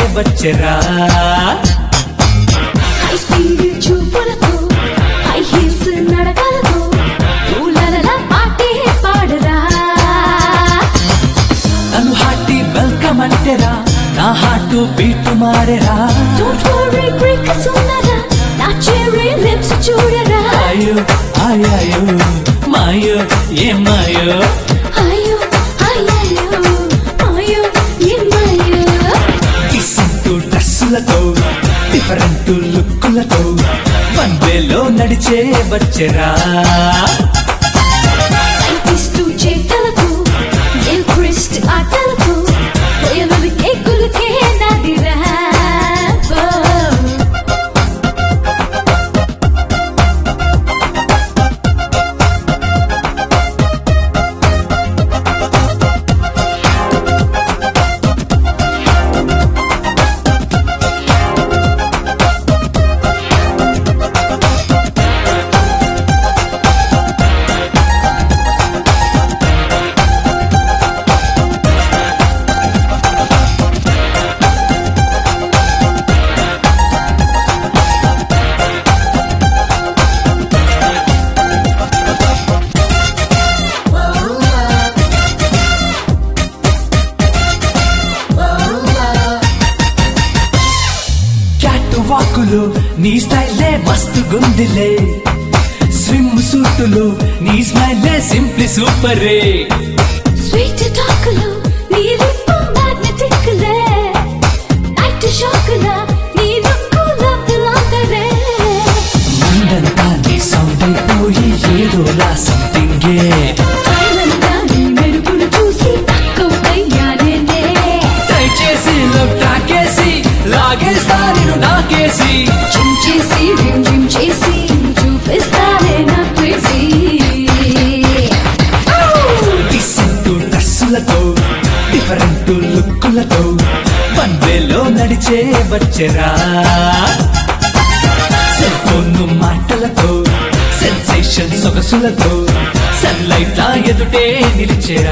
వచ్చరా high speed చూపులతో high heels నడకలతో పూలల పాటే పాడరా నన్ను హార్టీ వెల్కమ్ అంటేరా నా హార్ట్ బీట్ మారేరా డోంట్ వరీ బ్రేక్ ఉన్నదా నా చెర్రీ లిప్స్ చూడరా అయ్యో అయ్యో మాయో ఏ మాయో అయ్యో అయ్యయ్యో అయ్యో ఏమయ్యో కిసింటూ డ్రెస్సులతో డిఫరెంట్ లుక్కులతో వన్ వేలో నడిచే వచ్చరా సైంటిస్టు చేతలతో ఎల్ క్రిస్ట్ ఆటలతో పోయలవి కేకులకే నాదిరా ఓ. క్యాట్ వాకులు నీ స్టైలే మస్తు గుందిలే స్విమ్ సూటులు నీ స్మైలే సింప్లీ సూపరే స్వీట్ టాకులు నీ లిప్ మ్యాగ్నెటిక్లే నైట్ షాకుల నీ లుక్కుల పిలాంతరే ముందంతా నీ సౌండ్ అయిపోయి ఏదోలా సంథింగే థైలంగా నీ మెరుపులు చూసి తక్కువయ్యానే దయచేసి లవ్ తాకేసి లాగేస్తా నేను నాకేసి జిమ్ చేసి రిమ్ జిమ్ చేసి చూపిస్తానే నా క్రేజీ డిసెంటు డ్రెస్సులతో డిఫరెంట్ లుక్కులతో వన్ వేలో నడిచే వచ్చరా సెల్ ఫోన్ మాటలతో సెన్సేషన్ సొగసులతో సన్లైట్ లా ఎదుటే నిలిచేరా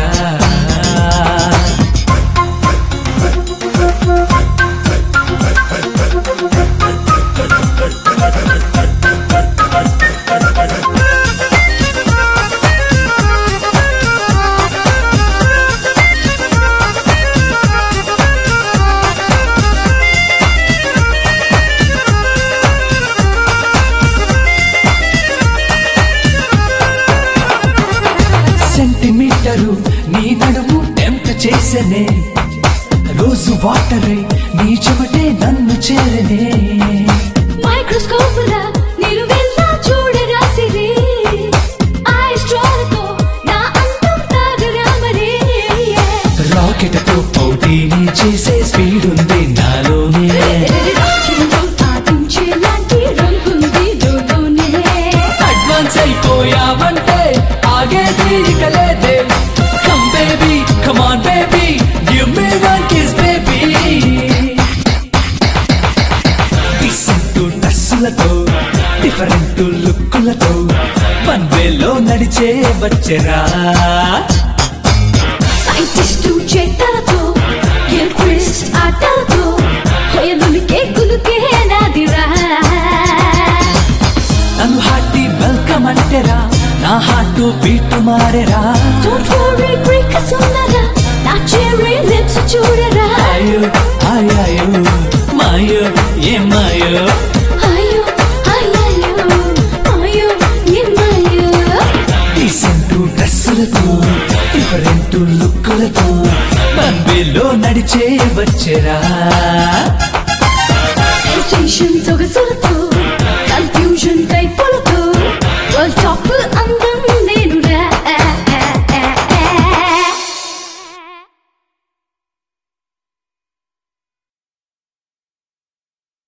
సెంటీమీటరు నీ నడుము టెంప్ట్ చేసనే రోజు వాటరై నీ చెమటే నన్ను చేరనే మైక్రోస్కోప్ లా నిలువెల్లా చూడరాసిరి ఐ స్ట్రాలతో నా అందం తాగరామరే రాకెట్ తో పోటీని చేసే స్పీడ్ ఉంది నాలోనే రాకెట్లో ఆటించేలాంటి రంగుంది లోలోనే అడ్వాన్స్ అయిపోయావంటే ఆగేది ఇక లేదే come baby come on baby give me one kiss baby decent డ్రెస్సులతో డిఫరెంట్ లుక్కులతో వన్ వేలో నడిచే వచ్చరా సైంటిస్టు చేతలతో ఎల్ క్రిస్ట్ ఆటలతో హొయలుని కేకులుకే నాదిరా నన్ను హార్టీ వెల్కమ్ అంటేరా నా హార్ట్ బీట్ మారేరా డోంట్ వరీ బ్రేక్ ఉన్నదా నా చెర్రీ లిప్స్ చూడరా అయ్యో అయ్యో మాయో ఏ మాయో అయ్యో అయ్యయ్యో అయ్యో ఏమయ్యో డీసెంట్ డ్రెస్సులతో డిఫరెంట్ లుక్కులతో బంబేలో నడిచే వచ్చరా Sensations of